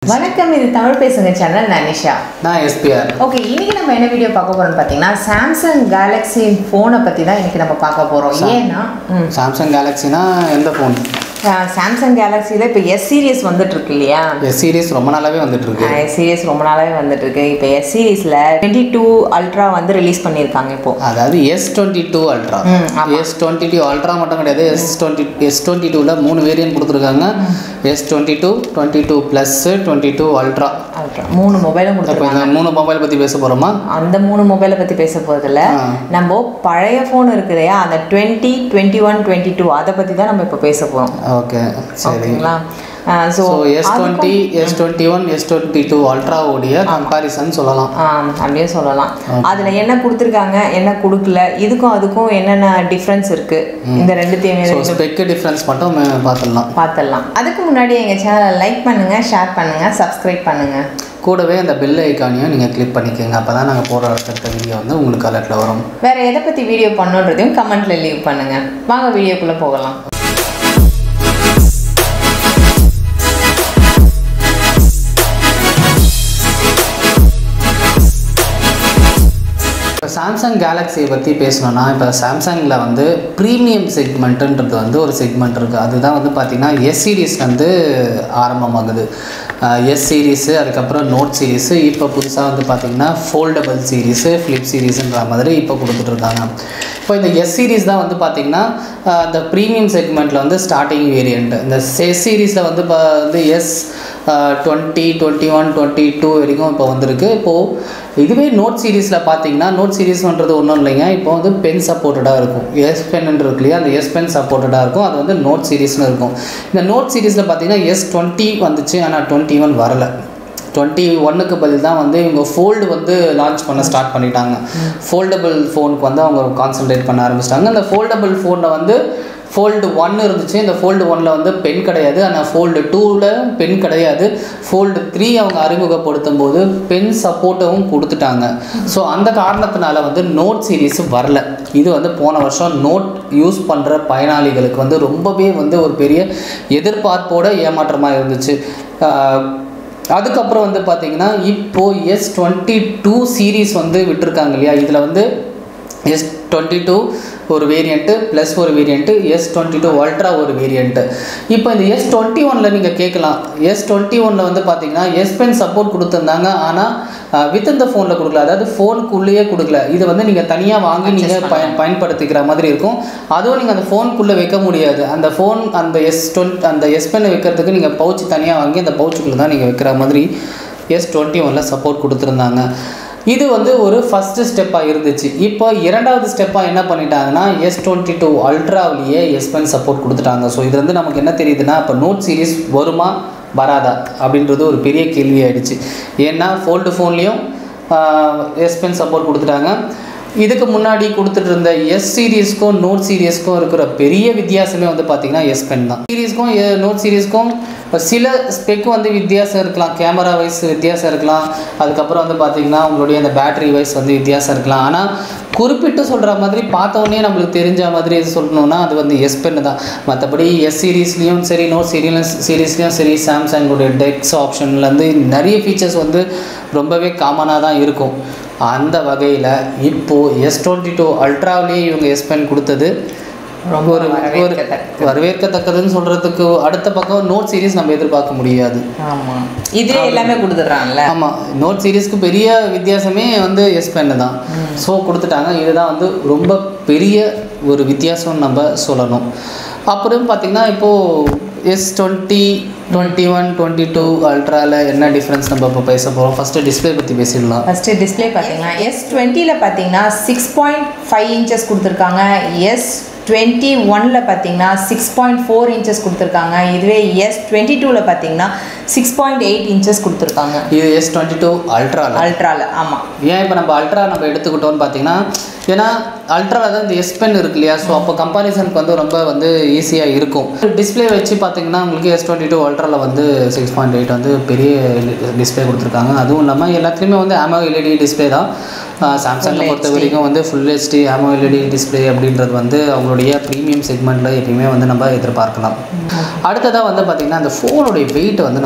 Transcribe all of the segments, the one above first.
வணக்கம் இது தமிழ் பேசுங்க சேனல் நான் நிஷா நான் எஸ்பிஆர் ஓகே இன்னைக்கு நம்ம என்ன வீடியோ பார்க்க போறோம்னு பார்த்தீங்கன்னா சாம்சங் கேலக்ஸி ஃபோனை பற்றி தான் இன்னைக்கு நம்ம பார்க்க போறோம் Sam- ஏன்னா ம், சாம்சங் கேலக்ஸினா எந்த ஃபோன் ஆஹ், சாம்சங் கேலக்ஸியில் இப்போ எஸ் சீரியஸ் வந்துட்டு இருக்கு இல்லையா எஸ் சீரிஸ் ரொம்ப நாளாவே வந்துட்டு இருக்கு எஸ் சீரியஸ் ரொம்ப நாளாவே வந்துட்டு இருக்கு இப்போ எஸ் சீரீஸில் டுவெண்ட்டி டூ அல்ட்ரா வந்து ரிலீஸ் பண்ணியிருக்காங்க இப்போ அதாவது எஸ் டுவெண்ட்டி டூ அல்ட்ரா ம், ஆமா. எஸ் டுவெண்ட்டி டூ அல்ட்ரா மட்டும் கிடையாது எஸ் டுவெண்ட்டி எஸ் டுவெண்ட்டி டூவில் மூணு வேரியன்ட் கொடுத்துருக்காங்க S twenty two twenty two plus twenty two ultra ultra மூணு மொபைலும் இப்போ கொடுத்துருக்காங்க இந்த மூணு மொபைல் பற்றி பேச போகிறோமா அந்த மூணு மொபைலை பற்றி பேச போகிறதில்ல ஆ. நம்ம பழைய ஃபோன் இருக்கு இல்லையா அந்த twenty twenty one twenty two அதை பற்றி தான் நம்ம இப்போ பேச போகிறோம் ஓகே சரி ஓகேங்களா so so S twenty S twenty one S twenty two அல்ட்ராவுடைய கம்பாரிசன் சொல்லலாம் அப்படியே சொல்லலாம் அதில் என்ன கொடுத்துருக்காங்க என்ன கொடுக்கல இதுக்கும் அதுக்கும் என்னென்ன டிஃப்ரென்ஸ் இருக்கு இந்த ரெண்டுத்தையும் ஸோ ஸ்பெக்கு டிஃப்ரென்ஸ் மட்டும் நம்ம பார்த்துடலாம் பார்த்துடலாம் அதுக்கு முன்னாடி எங்கள் சேனலை லைக் பண்ணுங்க ஷேர் பண்ணுங்க சப்ஸ்கிரைப் பண்ணுங்க கூடவே அந்த பெல் ஐக்கானையும் நீங்கள் கிளிக் பண்ணிக்கோங்க அப்போ தான் நாங்கள் போடுற அடுத்த வீடியோ வந்து உங்களுக்கு அலர்ட்டில் வரும் வேற எதை பற்றி வீடியோ பண்ணுன்றதையும் கமெண்ட்ல லீவ் பண்ணுங்க வாங்க வீடியோக்குள்ளே போகலாம் இப்போ சாம்சங் கேலக்ஸியை பற்றி பேசணும்னா இப்போ சாம்சங்கில் வந்து ப்ரீமியம் செக்மெண்ட்டுன்றது வந்து ஒரு செக்மெண்ட் இருக்குது அதுதான் வந்து பார்த்திங்கன்னா எஸ் சீரீஸ் வந்து ஆரம்பமாகுது எஸ் சீரீஸு அதுக்கப்புறம் நோட் சீரீஸு இப்போ புதுசாக வந்து பார்த்திங்கன்னா ஃபோல்டபுள் சீரீஸு ஃப்ளிப் சீரீஸுன்ற மாதிரி இப்போ கொடுத்துட்ருக்காங்க இப்போ இந்த எஸ் சீரீஸ் தான் வந்து பார்த்திங்கன்னா இந்த ப்ரீமியம் செக்மெண்ட்டில் வந்து ஸ்டார்டிங் வேரியண்ட் இந்த எஸ் சீரீஸில் வந்து இப்போ வந்து S twenty twenty one twenty two வரைக்கும் இப்போ வந்திருக்கு இப்போது இதுவே நோட் சீரீஸில் பார்த்தீங்கன்னா நோட் சீரீஸ்ன்றது ஒன்றும் இல்லைங்க இப்போ வந்து பென் சப்போர்ட்டடாக இருக்கும் எஸ் பென் இருக்கு இல்லையா அந்த எஸ் பென் சப்போர்ட்டடாக இருக்கும் அது வந்து நோட் சீரீஸ்னு இருக்கும் இந்த நோட் சீரீஸில் பார்த்தீங்கன்னா எஸ் டுவெண்ட்டி வந்துச்சு ஆனால் டுவெண்ட்டி ஒன் வரல டுவெண்ட்டி ஒன்னுக்கு பதில் தான் வந்து இவங்க ஃபோல்டு வந்து லான்ச் பண்ண ஸ்டார்ட் பண்ணிட்டாங்க ஃபோல்டபுள் ஃபோனுக்கு வந்து அவங்க கான்சென்ட்ரேட் பண்ண ஆரம்பிச்சிட்டாங்க அந்த ஃபோல்டபுள் ஃபோனில் வந்து ஃபோல்டு ஒன் இருந்துச்சு இந்த ஃபோல்டு ஒன்னில் வந்து பென் கிடையாது ஆனால் ஃபோல்டு டூவில் பென் கிடையாது ஃபோல்டு த்ரீ அவங்க அறிமுகப்படுத்தும் போது பென் சப்போர்ட்டவும் கொடுத்துட்டாங்க ஸோ அந்த காரணத்தினால வந்து நோட் சீரீஸ் வரல இது வந்து போன வருஷம் நோட் யூஸ் பண்ணுற பயனாளிகளுக்கு வந்து ரொம்பவே வந்து ஒரு பெரிய எதிர்பார்ப்போட ஏமாற்றமாக இருந்துச்சு ஆஹ் அதுக்கப்புறம் வந்து பார்த்தீங்கன்னா இப்போது எஸ் டுவெண்ட்டி டூ சீரீஸ் வந்து விட்டுருக்காங்க இல்லையா இதில் வந்து எஸ் டுவெண்ட்டி டூ ஒரு வேரியண்ட்டு ப்ளஸ் ஒரு variant S twenty two ultra ஒரு வேரியண்ட்டு இப்போ இந்த எஸ் டுவெண்ட்டி ஒனில் நீங்கள் கேட்கலாம் எஸ் டுவெண்ட்டி ஒனில் வந்து பார்த்தீங்கன்னா எஸ் பென் சப்போர்ட் கொடுத்துருந்தாங்க ஆனால் வித் இந்த ஃபோனில் கொடுக்கல அதாவது ஃபோனுக்குள்ளேயே கொடுக்கல இது வந்து நீங்கள் தனியாக வாங்கி நீங்கள் பயன் பயன்படுத்திக்கிற மாதிரி இருக்கும் அதுவும் நீங்கள் அந்த ஃபோனுக்குள்ளே வைக்க முடியாது அந்த ஃபோன் அந்த எஸ் டுவெண்ட் அந்த எஸ் பென் வைக்கிறதுக்கு நீங்கள் பவுச் தனியாக வாங்கி அந்த பவுச்சுக்குள்ளே தான் நீங்கள் வைக்கிற மாதிரி எஸ் டுவெண்ட்டி ஒனில் சப்போர்ட் கொடுத்துருந்தாங்க இது வந்து ஒரு ஃபஸ்ட்டு ஸ்டெப்பாக இருந்துச்சு இப்போ இரண்டாவது ஸ்டெப்பாக என்ன பண்ணிட்டாங்கன்னா எஸ் டுவெண்ட்டி டூ அல்ட்ராவிலேயே எஸ் பென் சப்போர்ட் கொடுத்துட்டாங்க ஸோ இது வந்து நமக்கு என்ன தெரியுதுன்னா இப்போ நோட் சீரிஸ் வருமா வராதா அப்படின்றது ஒரு பெரிய கேள்வி ஆயிடுச்சு ஏன்னா ஃபோல்டு ஃபோன்லேயும் எஸ் பென் சப்போர்ட் கொடுத்துட்டாங்க இதுக்கு முன்னாடி கொடுத்துட்டு இருந்த எஸ் சீரீஸ்க்கும் நோட் சீரீஸ்க்கும் இருக்கிற பெரிய வித்தியாசமே வந்து பார்த்தீங்கன்னா எஸ் பென் தான் சீரீஸ்க்கும் நோட் சீரீஸ்க்கும் சில ஸ்பெக் வந்து வித்தியாசம் இருக்கலாம் கேமரா வைஸ் வித்தியாசம் இருக்கலாம் அதுக்கப்புறம் வந்து பார்த்தீங்கன்னா உங்களுடைய அந்த பேட்டரி வைஸ் வந்து வித்தியாசம் இருக்கலாம் ஆனால் குறிப்பிட்டு சொல்கிற மாதிரி பார்த்தோன்னே நம்மளுக்கு தெரிஞ்ச மாதிரி இது சொல்லணும்னா அது வந்து எஸ் பென் தான் மற்றபடி எஸ் சீரீஸ்லேயும் சரி நோட் சீரியல் சீரீஸ்லேயும் சரி சாம்சங்குடைய டெக்ஸ் ஆப்ஷன்லேருந்து நிறைய ஃபீச்சர்ஸ் வந்து ரொம்பவே காமனாக தான் இருக்கும் அந்த வகையில் இப்போது எஸ் டுவெண்ட்டி டூ அல்ட்ராவிலேயே இவங்க எஸ் பென் கொடுத்தது ரொம்ப ஒரு ஒரு வரவேற்கத்தக்க. வரவேற்கத்தக்கதுன்னு சொல்கிறதுக்கு அடுத்த பக்கம் நோட் சீரிஸ் நம்ம எதிர்பார்க்க முடியாது ஆமா இதுல எல்லாமே கொடுத்துட்றாங்கல்ல ஆமாம் நோட் சீரிஸ்க்கு பெரிய வித்தியாசமே வந்து எஸ் பென்னு தான் ஸோ கொடுத்துட்டாங்க இதுதான் வந்து ரொம்ப பெரிய ஒரு வித்தியாசம்னு நம்ம சொல்லணும் அப்புறம் பார்த்திங்கன்னா இப்போது S twenty twenty one twenty two அல்ட்ராவில் என்ன டிஃப்ரென்ஸ் நம்ம இப்போ பேச போகிறோம் ஃபஸ்ட்டு டிஸ்பிளே பற்றி பேசிடலாம் ஃபஸ்ட்டு டிஸ்பிளே பார்த்தீங்கன்னா எஸ் டுவெண்ட்டியில் பார்த்தீங்கன்னா சிக்ஸ் பாயிண்ட் ஃபைவ் இன்ச்சஸ் கொடுத்துருக்காங்க எஸ் டுவெண்ட்டி ஒனில் பார்த்தீங்கன்னா சிக்ஸ் பாயிண்ட் ஃபோர் இன்ச்சஸ் கொடுத்துருக்காங்க இதுவே எஸ் டுவெண்ட்டி டூவில் பார்த்தீங்கன்னா சிக்ஸ் பாயிண்ட் எயிட் இன்ச்சஸ் கொடுத்துருக்காங்க இது எஸ் டுவெண்ட்டி டூ அல்ட்ராவில் அல்ட்ராவில் ஆமாம் ஏன் இப்போ நம்ம அல்ட்ரா நம்ம எடுத்துக்கிட்டோம்னு பார்த்தீங்கன்னா ஏன்னா அல்ட்ராவில் தான் இந்த எஸ் பென் இருக்கு இல்லையா ஸோ அப்போ கம்பாரிசனுக்கு வந்து ரொம்ப வந்து ஈஸியாக இருக்கும் டிஸ்பிளே வச்சு பார்த்தீங்கன்னா உங்களுக்கு எஸ் டுவெண்ட்டி டூ அல்ட்ராவில் வந்து சிக்ஸ் பாயிண்ட் எயிட் வந்து பெரிய டிஸ்பிளே கொடுத்துருக்காங்க அதுவும் இல்லாமல் எல்லாத்துலேயுமே வந்து ஆமோ எல்இடி டிஸ்பிளே தான் சாம்சங்கை Full பொறுத்த HD. வரைக்கும் வந்து full HD AMOLED display அப்படின்றது வந்து அவங்களுடைய ப்ரீமியம் செக்மெண்ட்டில் எப்பயுமே வந்து நம்ம எதிர்பார்க்கலாம் அடுத்ததாக வந்து பார்த்திங்கன்னா அந்த ஃபோனுடைய வெயிட் வந்து நம்ம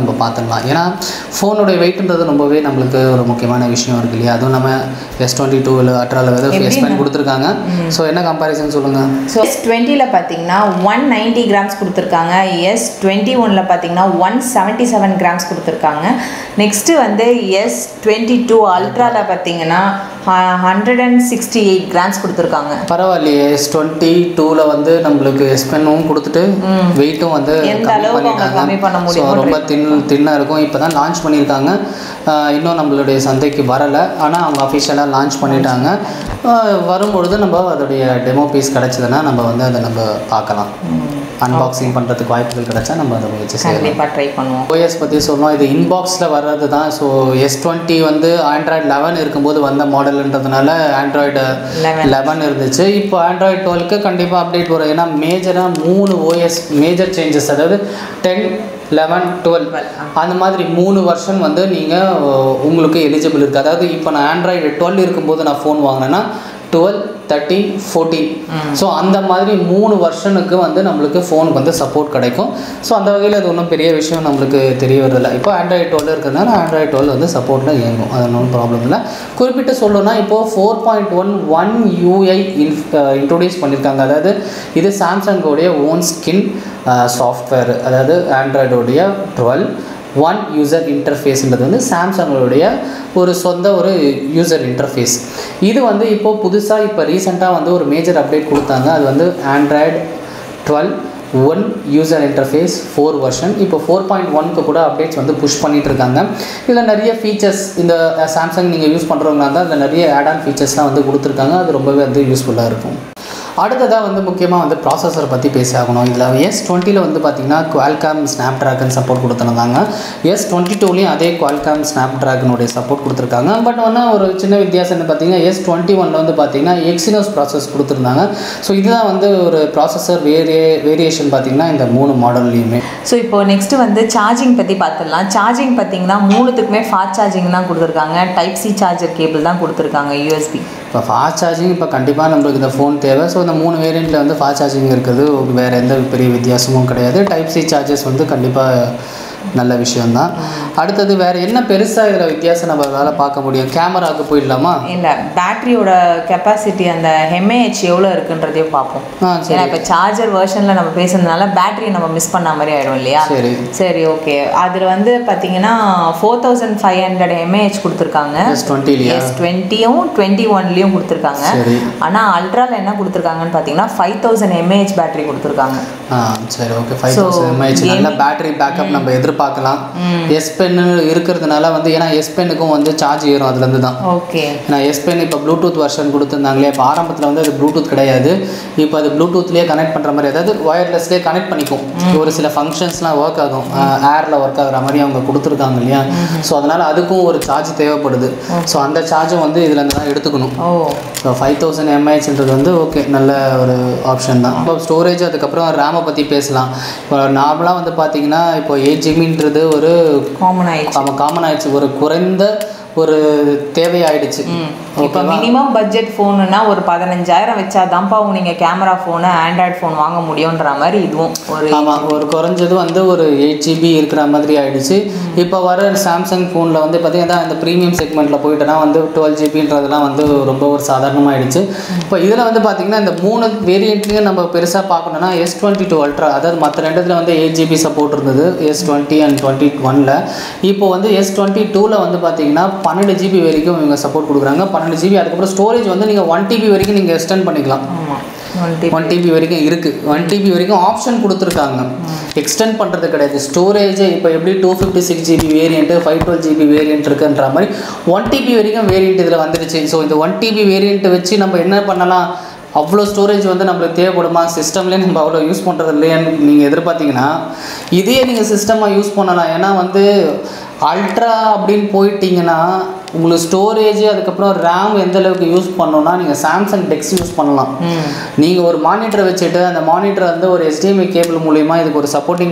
நம்ம பார்த்துடலாம் ஏன்னா ஃபோனுடைய வெயிட்ன்றது ரொம்பவே நம்மளுக்கு ஒரு முக்கியமான விஷயம் இருக்கு இல்லையா அதுவும் நம்ம எஸ் டுவெண்ட்டி டூ இல்லை அட்ராவில் ஏதோ ஃபேஸ் பண்ணி கொடுத்துருக்காங்க ஸோ என்ன கம்பேரிசன் சொல்லுங்கள் ஸோ எஸ் டுவெண்ட்டியில் பார்த்தீங்கன்னா ஒன் நைன்ட்டி கிராம்ஸ் கொடுத்துருக்காங்க எஸ் டுவெண்ட்டி ஒனில் பார்த்தீங்கன்னா ஒன் செவன்ட்டி செவன் கிராம்ஸ் கொடுத்துருக்காங்க நெக்ஸ்ட்டு வந்து எஸ் டுவெண்ட்டி டூ அல்ட்ராவில் பார்த்தீங்கன்னா hundred and sixty eight grams கொடுத்துருக்காங்க பரவாயில்லையே எஸ் டுவெண்ட்டி டூவில் வந்து நம்மளுக்கு எஸ்பென்னும் கொடுத்துட்டு வெயிட்டும் வந்து எந்த கம்மி அளவுக்கு அவங்க கம்மி பண்ண பண்ணிட்டாங்க ஸோ முடியுமோ ரொம்ப தின் தின்னாக இருக்கும் இப்போ தான் லான்ச் பண்ணியிருக்காங்க ஆஹ் இன்னும் நம்மளுடைய சந்தைக்கு வரலை ஆனால் அவங்க அஃபிஷியலாக லான்ச் பண்ணிட்டாங்க ஆஹ் வரும்பொழுது நம்ம அதோடைய டெமோ பீஸ் கிடச்சதுன்னா நம்ம வந்து அதை நம்ம பார்க்கலாம் அன்பாக்சிங் பண்ணுறதுக்கு வாய்ப்புகள் கிடைச்சா நம்ம அதை முயற்சி செய்யலாம் கண்டிப்பாக ட்ரை பண்ணுவோம் ஓஎஸ் பற்றி சொல்லணும் இது இன்பாக்ஸில் வர்றது தான் ஸோ எஸ் டுவெண்ட்டி வந்து ஆண்ட்ராய்டு லெவன் இருக்கும்போது வந்த மாடல்ன்றதுனால ஆண்ட்ராய்டு 11. லெவன் இருந்துச்சு இப்போ ஆண்ட்ராய்டு டுவெல்க்கு கண்டிப்பாக அப்டேட் வரும் ஏன்னா மேஜராக மூணு ஓஎஸ் மேஜர் சேஞ்சஸ் அதாவது டென் லெவன் டுவெல் அந்த மாதிரி மூணு வருஷன் வந்து நீங்கள் உங்களுக்கு எலிஜிபிள் இருக்குது அதாவது இப்போ நான் ஆண்ட்ராய்டு டுவெல் இருக்கும்போது நான் ஃபோன் வாங்கினேன்னா டுவெல் தேர்ட்டீன் ஃபோர்டீன் ஸோ அந்த மாதிரி மூணு வருஷனுக்கு வந்து நம்மளுக்கு ஃபோனுக்கு வந்து சப்போர்ட் கிடைக்கும் ஸோ அந்த வகையில் அது ஒன்றும் பெரிய விஷயம் நம்மளுக்கு தெரிய வரதில்லை இப்போ ஆண்ட்ராய்டு டுவெல் இருக்கிறதுனால ஆண்ட்ராய்டு டுவெல் வந்து சப்போர்ட்டில் இயங்கும் அது ஒன்றும் ப்ராப்ளம் இல்லை குறிப்பிட்டு சொல்லணும்னா இப்போது four point one one UI introduce பண்ணியிருக்காங்க அதாவது இது சாம்சங்கோடைய ஓன் ஸ்கின் சாஃப்ட்வேர் அதாவது ஆண்ட்ராய்டோடைய டுவெல் ஒன் யூசர் இன்டர்ஃபேஸ்ன்றது வந்து சாம்சங்களுடைய ஒரு சொந்த ஒரு யூசர் இன்டர்ஃபேஸ் இது வந்து இப்போது புதுசாக இப்போ ரீசெண்டாக வந்து ஒரு மேஜர் அப்டேட் கொடுத்தாங்க அது வந்து Android twelve one user interface four version இப்போ ஃபோர் பாயிண்ட் ஒன்க்கு கூட அப்டேட்ஸ் வந்து புஷ் பண்ணிட்டு இருக்காங்க இதில் நிறைய ஃபீச்சர்ஸ் இந்த சாம்சங் நீங்கள் யூஸ் பண்ணுறவங்களா இருந்தால் அதில் நிறைய ஆட் ஆன் ஃபீச்சர்ஸ்லாம் வந்து கொடுத்துருக்காங்க அது ரொம்பவே வந்து யூஸ்ஃபுல்லாக இருக்கும் அடுத்ததாக வந்து முக்கியமாக வந்து ப்ராசஸர் பற்றி பேசி ஆகணும் இதில் எஸ் டுவெண்ட்டியில் வந்து பார்த்திங்கன்னா குவால்காம் ஸ்னாப் ட்ராகன் சப்போர்ட் கொடுத்துருந்தாங்க எஸ் டுவெண்ட்டி டூலேயும் அதே குவால்காம் ஸ்னாப் ட்ராகனுடைய சப்போர்ட் கொடுத்துருக்காங்க பட் வந்து ஒரு சின்ன வித்தியாசம் என்ன பார்த்தீங்கன்னா எஸ் டுவெண்ட்டி ஒனில் வந்து பார்த்திங்கன்னா எக்ஸினோஸ் ப்ராசஸ் கொடுத்துருந்தாங்க ஸோ இதுதான் வந்து ஒரு ப்ராசஸர் வேரிய வேரியேஷன் பார்த்திங்கன்னா இந்த மூணு மாடல்லையுமே ஸோ இப்போ நெக்ஸ்ட் வந்து சார்ஜிங் பற்றி பார்த்துடலாம் சார்ஜிங் பார்த்தீங்கன்னா மூணுத்துக்குமே ஃபாஸ்ட் சார்ஜிங் தான் கொடுத்துருக்காங்க டைப் சி சார்ஜர் கேபிள் தான் கொடுத்துருக்காங்க யூஎஸ்பி இப்போ ஃபாஸ்ட் சார்ஜிங் இப்போ கண்டிப்பாக நம்மளுக்கு இந்த ஃபோன் தேவை ஸோ இந்த மூணு வேரியண்ட்டில் வந்து ஃபாஸ்ட் சார்ஜிங் இருக்குது வேறு எந்த பெரிய வித்தியாசமும் கிடையாது டைப் சி சார்ஜஸ் வந்து கண்டிப்பாக நல்ல விஷயம்தான் அடுத்தது வேறு என்ன பெருசாக இதில் வித்தியாசம் நம்மளால் பார்க்க முடியும் கேமராவுக்கு போயிடலாமா இல்லை பேட்டரியோட கெப்பாசிட்டி அந்த எம்ஏஹெச் எவ்வளோ இருக்குன்றதையும் பார்ப்போம் ஆ ஏன்னா சரி இப்போ சார்ஜர் வெர்ஷனில் நம்ம பேசுறதுனால பேட்டரி நம்ம மிஸ் பண்ண மாதிரி ஆயிடும் இல்லையா சரி சரி ஓகே அதில் வந்து பார்த்தீங்கன்னா four thousand five hundred mAh கொடுத்துருக்காங்க எஸ் டுவெண்ட்டிலையா எஸ் டுவெண்ட்டியும் டுவெண்ட்டி ஒன்லேயும் கொடுத்துருக்காங்க சரி ஆனால் அல்ட்ராவில் என்ன கொடுத்துருக்காங்கன்னு பார்த்தீங்கன்னா ஃபைவ் தௌசண்ட் எம்ஏஹெச் பேட்டரி கொடுத்துருக்காங்க ஆ சரி okay five So, thousand mAh நல்ல gaming- பேட்டரி பேக்கப் நம்ம எதிர்பார்க்கலாம் எஸ் பென்னு இருக்கிறதுனால வந்து ஏன்னா எஸ் பென்னுக்கும் வந்து சார்ஜ் ஏறும் அதுலேருந்து தான் ஓகே நான் எஸ் பென் இப்போ ப்ளூடூத் வெர்ஷன் கொடுத்துருந்தாங்களே இப்போ ஆரம்பத்தில் வந்து அது ப்ளூடூத் கிடையாது இப்போ அது ப்ளூடூத்லேயே கனெக்ட் பண்ணுற மாதிரி அதாவது ஒயர்லெஸ்லேயே கனெக்ட் பண்ணிக்கும் ஒரு சில ஃபங்க்ஷன்ஸ்லாம் ஒர்க் ஆகும் ஏரில் ஒர்க் ஆகுற மாதிரி அவங்க கொடுத்துருக்காங்க இல்லையா ஸோ அதனால் அதுக்கும் ஒரு சார்ஜ் தேவைப்படுது ஸோ அந்த சார்ஜும் வந்து இதுலேருந்து தான் எடுத்துக்கணும் ஓ ஸோ ஃபைவ் தௌசண்ட் எம்ஏஹெச்ன்றது வந்து ஓகே நல்ல ஒரு ஆப்ஷன் தான் இப்போ ஸ்டோரேஜ் அதுக்கப்புறம் ரேமை பற்றி பேசலாம் இப்போ நார்மலாக வந்து பார்த்தீங்கன்னா இப்போ எயிட் ஜிபின்றது ஒரு காமன் ஆயிடுச்சு நம்ம காமன் ஆயிடுச்சு ஒரு குறைந்த ஒரு தேவையாயிடுச்சு இப்போ மினிமம் பட்ஜெட் ஃபோனுனா ஒரு பதினஞ்சாயிரம் வச்சாதான்ப்பா நீங்கள் கேமரா ஃபோனு ஆண்ட்ராய்ட் ஃபோன் வாங்க முடியுன்ற மாதிரி இதுவும் ஒரு ஆமாம் ஒரு குறைஞ்சது வந்து ஒரு எயிட் ஜிபி இருக்கிற மாதிரி ஆயிடுச்சு இப்போ வர சாம்சங் ஃபோனில் வந்து பார்த்தீங்கன்னா இந்த ப்ரீமியம் செக்மெண்ட்டில் போயிட்டோன்னா வந்து டுவெல் ஜிபின்றதெல்லாம் வந்து ரொம்ப ஒரு சாதாரணமாகிடுச்சு இப்போ இதில் வந்து பார்த்தீங்கன்னா இந்த மூணு வேரியண்ட்லேயும் நம்ம பெருசாக பார்க்கணுன்னா எஸ் டுவெண்ட்டி டூ அல்ட்ரா அதாவது மற்ற ரெண்டுத்தில் வந்து எயிட் ஜிபி சப்போர்ட் இருந்தது எஸ் டுவெண்ட்டி அண்ட் டுவெண்ட்டி ஒனில் இப்போ வந்து எஸ் டுவெண்ட்டி டூவில் வந்து பார்த்தீங்கன்னா பன்னெண்டு ஜிபி வரைக்கும் இவங்க சப்போர்ட் கொடுக்குறாங்க பன்னெண்டு ஜிபி அதுக்கப்புறம் ஸ்டோரேஜ் வந்து நீங்கள் ஒன் டிபி வரைக்கும் நீங்கள் எக்ஸ்டெண்ட் பண்ணிக்கலாம் ஆமாம் டுவெண்ட்டி ஒன் டிபி வரைக்கும் இருக்குது ஒன் டிபி வரைக்கும் ஆப்ஷன் கொடுத்துருக்காங்க எக்ஸ்டெண்ட் பண்ணுறது கிடையாது ஸ்டோரேஜ் இப்போ எப்படி two fifty six GB variant five twelve GB variant இருக்குன்ற மாதிரி ஒன் டிபி வரைக்கும் வேரியண்ட் இதில் வந்துடுச்சு ஸோ இந்த ஒன் டிபி வேரியண்ட்டை வச்சு நம்ம என்ன பண்ணலாம் அவ்வளோ ஸ்டோரேஜ் வந்து நம்மளுக்கு தேவைப்படுமா சிஸ்டம்லேயே நம்ம அவ்வளோ யூஸ் பண்ணுறது இல்லையான்னு நீங்கள் எதிர்பார்த்தீங்கன்னா இதே நீங்கள் சிஸ்டமாக யூஸ் பண்ணலாம் ஏன்னா வந்து அல்ட்ரா அப்படின்னு போயிட்டீங்கன்னா உங்களுக்கு ஸ்டோரேஜ் அதுக்கப்புறம் ரேம் எந்த அளவுக்கு யூஸ் பண்ணணும்னா நீங்கள் சாம்சங் டெக்ஸ் யூஸ் பண்ணலாம் ம் நீங்கள் ஒரு மானிட்டரை வச்சுட்டு அந்த மானிட்டர் வந்து ஒரு HDMI கேபிள் மூலிமா இதுக்கு ஒரு சப்போர்ட்டிங்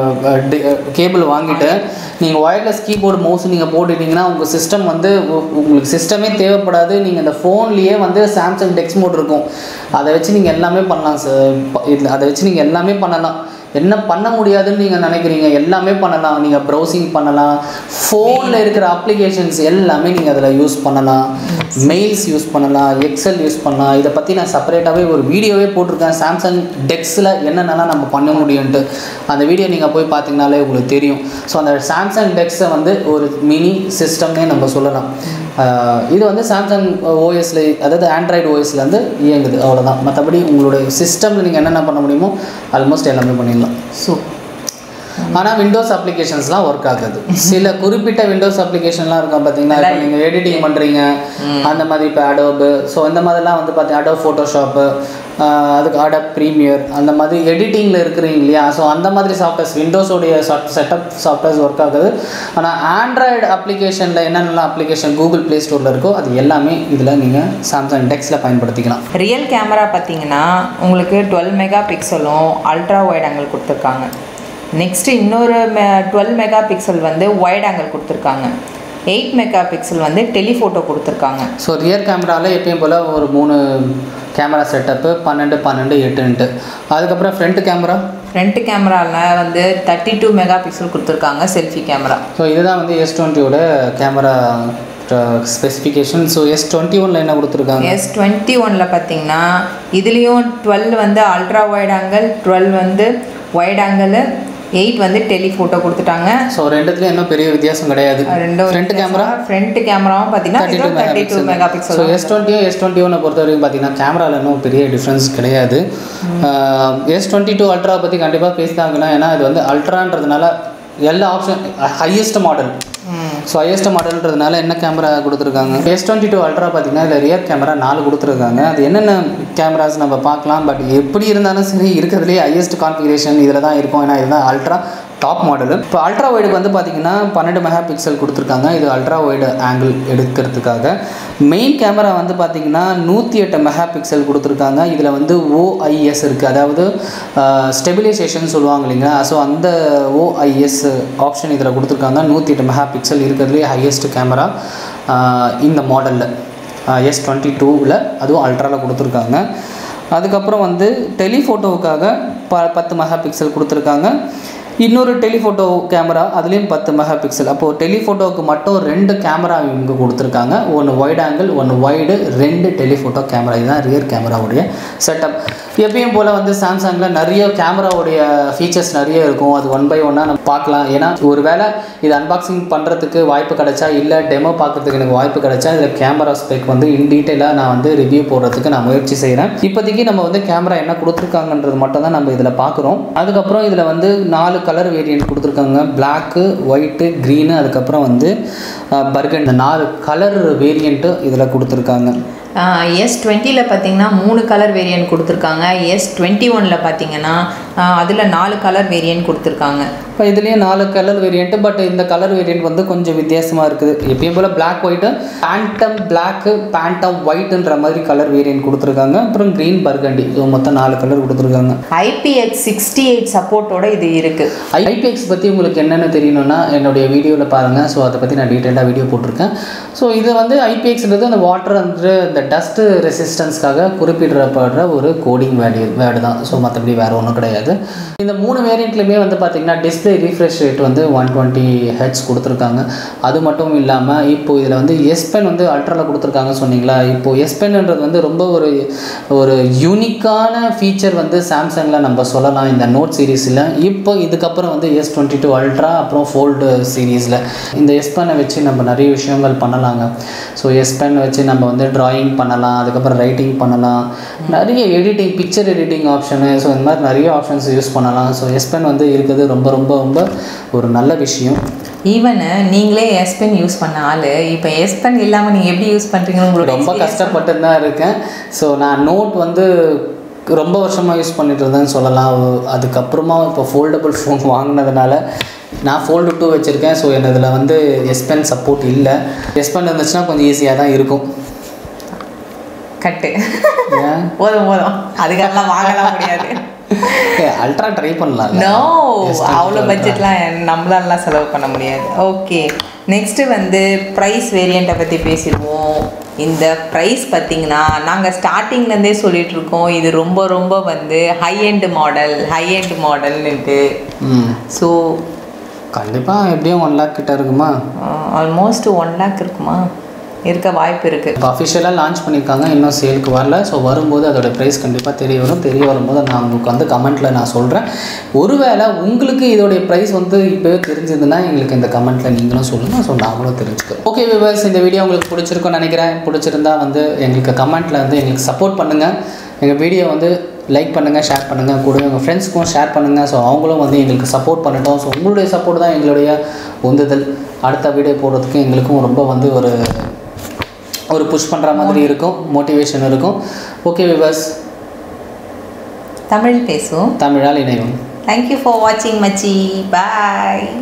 கேபிள் வாங்கிட்டு நீங்கள் ஒயர்லெஸ் கீபோர்டு மவுஸ் நீங்கள் போட்டுட்டீங்கன்னா உங்கள் சிஸ்டம் வந்து உ- உங்களுக்கு சிஸ்டமே தேவைப்படாது நீங்கள் இந்த ஃபோன்லேயே வந்து சாம்சங் டெக்ஸ் மோட் இருக்கும் அதை வச்சு நீங்கள் எல்லாமே பண்ணலாம் சார் இதில் அதை வச்சு நீங்கள் எல்லாமே பண்ணலாம் என்ன பண்ண முடியாதுன்னு நீங்கள் நினைக்கிறீங்க எல்லாமே பண்ணலாம் நீங்கள் ப்ரௌசிங் பண்ணலாம் ஃபோனில் இருக்கிற அப்ளிகேஷன்ஸ் எல்லாமே நீங்கள் அதில் யூஸ் பண்ணலாம் மெயில்ஸ் யூஸ் பண்ணலாம் எக்ஸல் யூஸ் பண்ணலாம் இதை பற்றி நான் செப்பரேட்டாகவே ஒரு வீடியோவே போட்டிருக்கேன் சாம்சங் டெக்ஸில் என்னென்னலாம் நம்ம பண்ண முடியும்ட்டு அந்த வீடியோ நீங்கள் போய் பார்த்தீங்கனாலே உங்களுக்கு தெரியும் ஸோ அந்த சாம்சங் டெக்ஸை வந்து ஒரு மினி சிஸ்டம்னே நம்ம சொல்லலாம் ஆஹ் இது வந்து சாம்சங் ஓஎஸ்ல அதாவது ஆண்ட்ராய்டு ஓஎஸ்லேருந்து இயங்குது அவ்வளோதான் மற்றபடி உங்களுடைய சிஸ்டமில் நீங்கள் என்னென்ன பண்ண முடியுமோ ஆல்மோஸ்ட் எல்லாமே பண்ணிடலாம் சூப்பர் ஆனால் விண்டோஸ் அப்ளிகேஷன்ஸ்லாம் ஒர்க் ஆகாது சில குறிப்பிட்ட விண்டோஸ் அப்ளிகேஷன்லாம் இருக்கும் பார்த்தீங்கன்னா இப்போ நீங்கள் எடிட்டிங் பண்ணுறீங்க அந்த மாதிரி இப்போ அடோபு ஸோ இந்த மாதிரிலாம் வந்து பார்த்தீங்கன்னா அடோ ஃபோட்டோஷாப்பு அதுக்கு அடப் ப்ரீமியர் அந்த மாதிரி எடிட்டிங்கில் இருக்கிறீங்க இல்லையா ஸோ அந்த மாதிரி சாஃப்ட்வேர்ஸ் விண்டோஸோடைய செட்டப் சாஃப்ட்வேர்ஸ் ஒர்க் ஆகுது ஆனால் ஆண்ட்ராய்டு அப்ளிகேஷனில் என்னென்னலாம் அப்ளிகேஷன் கூகுள் ப்ளே ஸ்டோரில் இருக்கோ அது எல்லாமே இதில் நீங்கள் சாம்சங் டெக்ஸில் பயன்படுத்திக்கலாம் ரியல் கேமரா பார்த்தீங்கன்னா உங்களுக்கு டுவெல் மெகா பிக்சலும் அல்ட்ரா வைட் ஆங்கிள் கொடுத்துருக்காங்க நெக்ஸ்ட்டு இன்னொரு மெ டுவெல் மெகா பிக்சல் வந்து வைட் ஆங்கிள் கொடுத்துருக்காங்க எயிட் மெகா பிக்சல் வந்து டெலிஃபோட்டோ கொடுத்துருக்காங்க ஸோ ரியர் கேமராவில் எப்பயும் போல் ஒரு மூணு கேமரா செட்டப்பு பன்னெண்டு பன்னெண்டு எட்டுன்ட்டு அதுக்கப்புறம் ஃப்ரண்ட் கேமரா ஃப்ரண்ட் கேமராவில் வந்து தேர்ட்டி டூ மெகா பிக்சல் கொடுத்துருக்காங்க செல்ஃபி கேமரா ஸோ இதுதான் வந்து எஸ் டுவெண்ட்டியோட camera specification so S twenty ஒனில் என்ன கொடுத்துருக்காங்க எஸ் டுவெண்ட்டி ஒனில் பார்த்தீங்கன்னா இதுலேயும் டுவெல் வந்து அல்ட்ரா வைட் ஆங்கிள் டுவெல் வந்து வைட் ஆங்கிள் எயிட் வந்து டெலிஃபோட்டோ கொடுத்துட்டாங்க ஸோ ரெண்டுத்துலையும் இன்னும் பெரிய வித்தியாசம் கிடையாது ரெண்டும் ஃப்ரண்ட் கேமரா ஃப்ரண்ட் கேமராவும் பார்த்தீங்கன்னா thirty two thirty two megapixel so S டுவெண்ட்டியும் எஸ் டுவெண்ட்டி ஒன்னை பொறுத்த வரைக்கும் பார்த்தீங்கன்னா கேமராவில் இன்னும் பெரிய டிஃப்ரென்ஸ் கிடையாது எஸ் டுவெண்ட்டி டூ அல்ட்ரா பற்றி கண்டிப்பாக பேசினாங்கன்னா ஏன்னா இது வந்து அல்ட்ரான்றதுனால எல்லா option highest model so highest மாடல்ன்றதுனால என்ன கேமரா கொடுத்துருக்காங்க எஸ் டுவெண்ட்டி டூ அல்ட்ரா பார்த்தீங்கன்னா இதில் ரியர் கேமரா நாலு கொடுத்துருக்காங்க அது என்னென்ன கேமராஸ் நம்ம பார்க்கலாம் பட் எப்படி இருந்தாலும் சரி இருக்கிறதுலேயே ஹையஸ்ட் கான்ஃபிகரேஷன் இதில் தான் இருக்கும் ஏன்னா இதுதான் அல்ட்ரா டாப் மாடலு இப்போ அல்ட்ரா வைடுக்கு வந்து பார்த்தீங்கன்னா பன்னெண்டு மெகா பிக்சல் கொடுத்துருக்காங்க இது அல்ட்ரா வைடு ஆங்கிள் எடுக்கிறதுக்காக மெயின் கேமரா வந்து பார்த்தீங்கன்னா நூற்றி எட்டு மெகா பிக்சல் கொடுத்துருக்காங்க இதில் வந்து ஓஐஎஸ் இருக்குது அதாவது ஸ்டெபிலைசேஷன் சொல்லுவாங்க இல்லைங்களா ஸோ அந்த ஓஐஎஸ் ஆப்ஷன் இதில் கொடுத்துருக்காங்க நூற்றி எட்டு மெகா பிக்சல் இருக்கிறதுலே ஹையஸ்ட் கேமரா இந்த மாடலில் எஸ் டுவெண்ட்டி டூவில் அதுவும் அல்ட்ராவில் கொடுத்துருக்காங்க அதுக்கப்புறம் வந்து டெலிஃபோட்டோவுக்காக ப பத்து மெகா பிக்சல் கொடுத்துருக்காங்க இன்னொரு டெலிஃபோட்டோ கேமரா அதுலேயும் பத்து மெகா பிக்சல் அப்போது டெலிஃபோட்டோவுக்கு மட்டும் ரெண்டு கேமரா இங்கே கொடுத்துருக்காங்க ஒன்று வைட் ஆங்கிள் ஒன்று வைடு ரெண்டு டெலிஃபோட்டோ கேமரா இதுதான் ரியர் கேமராவுடைய செட்டப் எப்பயும் போல் வந்து சாம்சங்கில் நிறைய கேமராவுடைய ஃபீச்சர்ஸ் நிறைய இருக்கும் அது ஒன் பை ஒன்னாக நம்ம பார்க்கலாம் ஏன்னா ஒரு வேளை இது அன்பாக்சிங் பண்ணுறதுக்கு வாய்ப்பு கிடைச்சா இல்லை டெமோ பார்க்கறதுக்கு எனக்கு வாய்ப்பு கிடைச்சா இதில் கேமரா ஸ்பெக் வந்து இன் டீட்டெயிலாக நான் வந்து ரிவ்யூ போடுறதுக்கு நான் முயற்சி செய்கிறேன் இப்போதைக்கு நம்ம வந்து கேமரா என்ன கொடுத்துருக்காங்கன்றது மட்டும் தான் நம்ம இதில் பார்க்குறோம் அதுக்கப்புறம் இதில் வந்து நாலு கலர் வேரியன்ட் கொடுத்துருக்காங்க பிளாக்கு ஒயிட்டு க்ரீனு அதுக்கப்புறம் வந்து பர்கன் இந்த நாலு கலர் வேரியண்ட்டு இதில் கொடுத்துருக்காங்க எஸ் டுவெண்ட்டியில் பார்த்தீங்கன்னா மூணு கலர் வேரியன்ட் கொடுத்துருக்காங்க எஸ் டுவெண்ட்டி ஒனில் பார்த்தீங்கன்னா அதில் நாலு கலர் வேரியன்ட் கொடுத்துருக்காங்க இப்போ இதுலேயும் நாலு கலர் வேரியண்ட்டு பட் இந்த கலர் வேரியண்ட் வந்து கொஞ்சம் வித்தியாசமாக இருக்குது எப்பயும் போல் black white phantom black phantom ஒயிட்டுன்ற மாதிரி கலர் வேரியன்ட் கொடுத்துருக்காங்க அப்புறம் க்ரீன் பர்கண்டி ஸோ மொத்தம் நாலு கலர் கொடுத்துருக்காங்க ஐபிஎக்ஸ் சிக்ஸ்டி எயிட் சப்போர்ட்டோட இது இருக்குது ஐபிஎக்ஸ் பற்றி உங்களுக்கு என்னென்ன தெரியணும்னா என்னுடைய வீடியோவில் பாருங்கள் ஸோ அதை பற்றி நான் டீட்டெயிலாக வீடியோ போட்டிருக்கேன் ஸோ இது வந்து ஐபிஎக்ஸ்ன்றது அந்த வாட்டர் வந்து இந்த டஸ்ட்டு ரெசிஸ்டன்ஸ்க்காக குறிப்பிடப்படுற ஒரு கோடிங் வேல்யூ வேர்டு தான் ஸோ மற்றபடி வேறு ஒன்றும் கிடையாது இந்த மூணு வேரியண்ட்லையுமே வந்து பார்த்திங்கன்னா டிஸ்பிளே ரீஃப்ரெஷ் ரேட் வந்து ஒன் டுவெண்ட்டி ஹெட்ஸ் கொடுத்துருக்காங்க அது மட்டும் இல்லாமல் இப்போ இதில் வந்து எஸ் பென் வந்து அல்ட்ராவில் கொடுத்துருக்காங்க சொன்னீங்களா இப்போது எஸ் பென்ன்றது வந்து ரொம்ப ஒரு ஒரு யூனிக்கான ஃபீச்சர் வந்து சாம்சங்கில் நம்ம சொல்லலாம் இந்த நோட் சீரீஸில் இப்போ இதுக்கப்புறம் வந்து எஸ் டுவெண்ட்டி டூ அல்ட்ரா அப்புறம் ஃபோல்டு சீரீஸில் இந்த எஸ் பென்னை வச்சு நம்ம நிறைய விஷயங்கள் பண்ணலாங்க ஸோ எஸ் பென் வச்சு நம்ம வந்து ட்ராயிங் பண்ணலாம் அதுக்கப்புறம் ரைட்டிங் பண்ணலாம் நிறைய editing picture editing option so இந்த மாதிரி நிறைய ஆப்ஷன்ஸ் யூஸ் பண்ணலாம் ஸோ எஸ் பென் வந்து இருக்கிறது ரொம்ப ரொம்ப ரொம்ப ஒரு நல்ல விஷயம் ஈவன் நீங்களே எஸ் பென் யூஸ் பண்ண ஆள் இப்போ எஸ் பென் இல்லாமல் நீங்கள் எப்படி யூஸ் பண்ணுறீங்கன்னு உங்களோட ரொம்ப கஷ்டப்பட்டு தான் இருக்கேன் ஸோ நான் நோட் வந்து ரொம்ப வருஷமாக யூஸ் பண்ணிட்டு இருந்தேன்னு சொல்லலாம் அதுக்கப்புறமா இப்போ ஃபோல்டபுள் ஃபோன் வாங்கினதுனால நான் ஃபோல்டு டூ வச்சுருக்கேன் ஸோ என்னதில் வந்து எஸ் பென் சப்போர்ட் இல்லை எஸ் பென் இருந்துச்சுன்னா கொஞ்சம் ஈஸியாக தான் இருக்கும் கட்டு ஏன் போதும் போதும் அதுக்கெல்லாம் வாங்கலாம் முடியாது அல்ட்ரா ட்ரை பண்ணலாம் நோ அவ்வளோ பட்ஜெட்லாம் நம்மளாலாம் செலவு பண்ண முடியாது ஓகே நெக்ஸ்ட்டு வந்து ப்ரைஸ் வேரியண்ட்டை பற்றி பேசிடுவோம் இந்த ப்ரைஸ் பார்த்தீங்கன்னா நாங்கள் ஸ்டார்டிங்லேருந்தே சொல்லிட்டு இருக்கோம் இது ரொம்ப ரொம்ப வந்து high end model high end மாடல்னுட்டு ம் ஸோ கண்டிப்பாக எப்படியும் ஒன் லேக் கிட்ட இருக்குமா ஆல்மோஸ்ட் ஒன் லேக் இருக்குமா இருக்க வாய்ப்பு இருக்குது இப்போ அஃபிஷியலாக லான்ச் பண்ணியிருக்காங்க இன்னும் சேலுக்கு வரல ஸோ வரும்போது அதோட ப்ரைஸ் கண்டிப்பாக தெரிய வரும் தெரிய வரும்போது நான் உங்களுக்கு வந்து கமெண்ட்டில் நான் சொல்கிறேன் ஒருவேளை உங்களுக்கு இதோடைய ப்ரைஸ் வந்து இப்போவே தெரிஞ்சதுன்னா எங்களுக்கு இந்த கமெண்ட்டில் நீங்களும் சொல்லுங்கள் ஸோ நாங்களும் தெரிஞ்சுக்கிறோம் ஓகே விவர்ஸ் இந்த வீடியோ உங்களுக்கு பிடிச்சிருக்கும்னு நினைக்கிறேன் பிடிச்சிருந்தா வந்து எங்களுக்கு கமெண்ட்டில் வந்து எங்களுக்கு சப்போர்ட் பண்ணுங்கள் எங்கள் வீடியோ வந்து லைக் பண்ணுங்கள் ஷேர் பண்ணுங்கள் கூட உங்கள் ஃப்ரெண்ட்ஸ்க்கும் ஷேர் பண்ணுங்கள் ஸோ அவங்களும் வந்து எங்களுக்கு சப்போர்ட் பண்ணட்டும் ஸோ உங்களுடைய சப்போர்ட் தான் எங்களுடைய உந்துதல் அடுத்த வீடியோ போடுறதுக்கு எங்களுக்கும் ரொம்ப வந்து ஒரு ஒரு புஷ் பண்ணுற மாதிரி இருக்கும் மோட்டிவேஷன் இருக்கும் ஓகே விவர்ஸ் தமிழ் பேசுவோம் தமிழால் இணைவோம் தேங்க்யூ ஃபார் வாட்சிங் மச்சி பாய்